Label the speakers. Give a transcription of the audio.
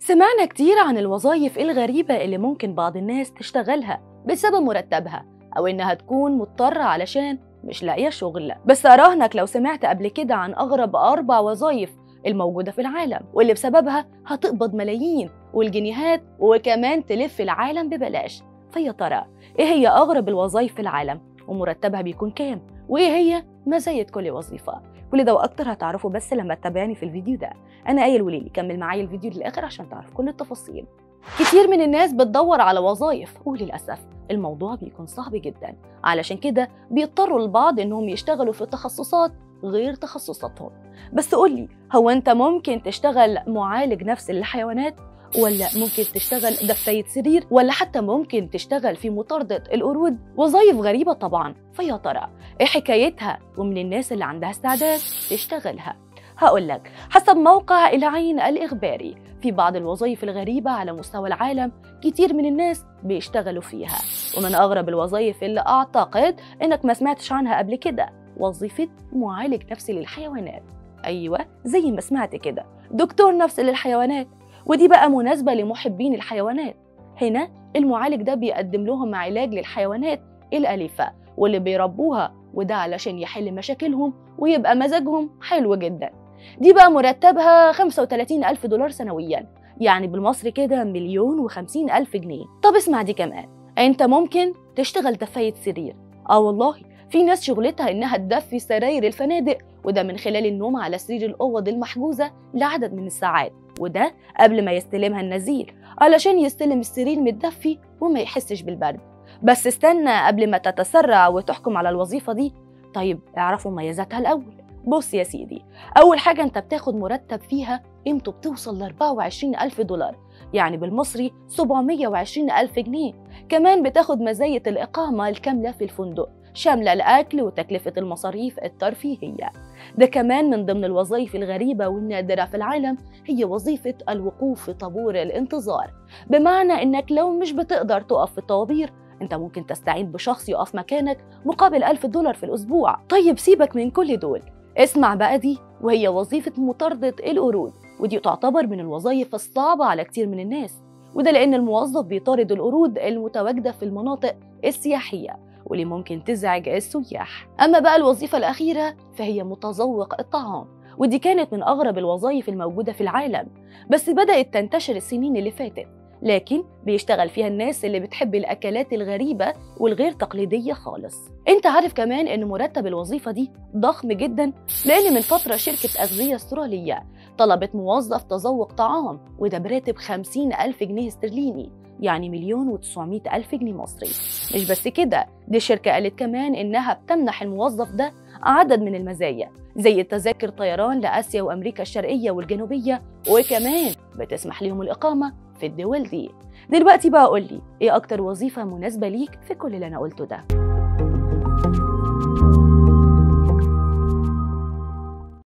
Speaker 1: سمعنا كتير عن الوظائف الغريبة اللي ممكن بعض الناس تشتغلها بسبب مرتبها أو إنها تكون مضطرة علشان مش لاقية شغل بس أراهنك لو سمعت قبل كده عن أغرب أربع وظائف الموجودة في العالم واللي بسببها هتقبض ملايين والجنيهات وكمان تلف العالم ببلاش فيا ترى إيه هي أغرب الوظائف في العالم ومرتبها بيكون كام وإيه هي مزايا كل وظيفة كل ده واكتر هتعرفوا بس لما تتابعني في الفيديو ده انا ايه الوليلي كمل معايا الفيديو للاخر عشان تعرف كل التفاصيل كتير من الناس بتدور على وظائف وللاسف الموضوع بيكون صعب جدا علشان كده بيضطروا البعض انهم يشتغلوا في تخصصات غير تخصصاتهم بس قولي هو انت ممكن تشتغل معالج نفسي للحيوانات ولا ممكن تشتغل دفاية سرير ولا حتى ممكن تشتغل في مطاردة القرود وظائف غريبة طبعا فيا ترى ايه حكايتها ومن الناس اللي عندها استعداد تشتغلها هقول لك حسب موقع العين الإخباري في بعض الوظائف الغريبة على مستوى العالم كتير من الناس بيشتغلوا فيها ومن أغرب الوظائف اللي أعتقد إنك ما سمعتش عنها قبل كده وظيفة معالج نفسي للحيوانات أيوة زي ما سمعت كده دكتور نفسي للحيوانات ودي بقى مناسبة لمحبين الحيوانات هنا المعالج ده بيقدم لهم علاج للحيوانات الأليفة واللي بيربوها وده علشان يحل مشاكلهم ويبقى مزاجهم حلو جدا دي بقى مرتبها 35 ألف دولار سنويا يعني بالمصري كده مليون وخمسين ألف جنيه طب اسمع دي كمان انت ممكن تشتغل دفاية سرير اه والله في ناس شغلتها انها تدفي سراير الفنادق وده من خلال النوم على سرير الاوض المحجوزه لعدد من الساعات وده قبل ما يستلمها النزيل علشان يستلم السرير متدفي وما يحسش بالبرد بس استنى قبل ما تتسرع وتحكم على الوظيفة دي طيب اعرفوا مميزاتها الأول بص يا سيدي أول حاجة أنت بتاخد مرتب فيها قيمته بتوصل ل 24 ألف دولار يعني بالمصري 720 ألف جنيه كمان بتاخد مزايا الإقامة الكاملة في الفندق شاملة الأكل وتكلفة المصاريف الترفيهية ده كمان من ضمن الوظائف الغريبة والنادرة في العالم هي وظيفة الوقوف في طابور الانتظار بمعنى إنك لو مش بتقدر تقف في الطوابير انت ممكن تستعين بشخص يقف مكانك مقابل ألف دولار في الأسبوع طيب سيبك من كل دول اسمع بقى دي وهي وظيفة مطاردة القرود ودي تعتبر من الوظائف الصعبة على كتير من الناس وده لأن الموظف بيطارد القرود المتواجدة في المناطق السياحية واللي ممكن تزعج السياح أما بقى الوظيفة الأخيرة فهي متذوق الطعام ودي كانت من أغرب الوظائف الموجودة في العالم بس بدأت تنتشر السنين اللي فاتت لكن بيشتغل فيها الناس اللي بتحب الأكلات الغريبة والغير تقليدية خالص انت عارف كمان ان مرتب الوظيفة دي ضخم جدا لان من فترة شركة أغذية استرالية طلبت موظف تذوق طعام وده براتب 50 ألف جنيه استرليني يعني مليون وتسعمائة ألف جنيه مصري مش بس كده دي الشركة قالت كمان إنها بتمنح الموظف ده عدد من المزايا زي التذاكر طيران لآسيا وأمريكا الشرقية والجنوبية وكمان بتسمح لهم الإقامة في الدول دي دلوقتي بقى قولي إيه أكتر وظيفة مناسبة ليك في كل اللي أنا قلته ده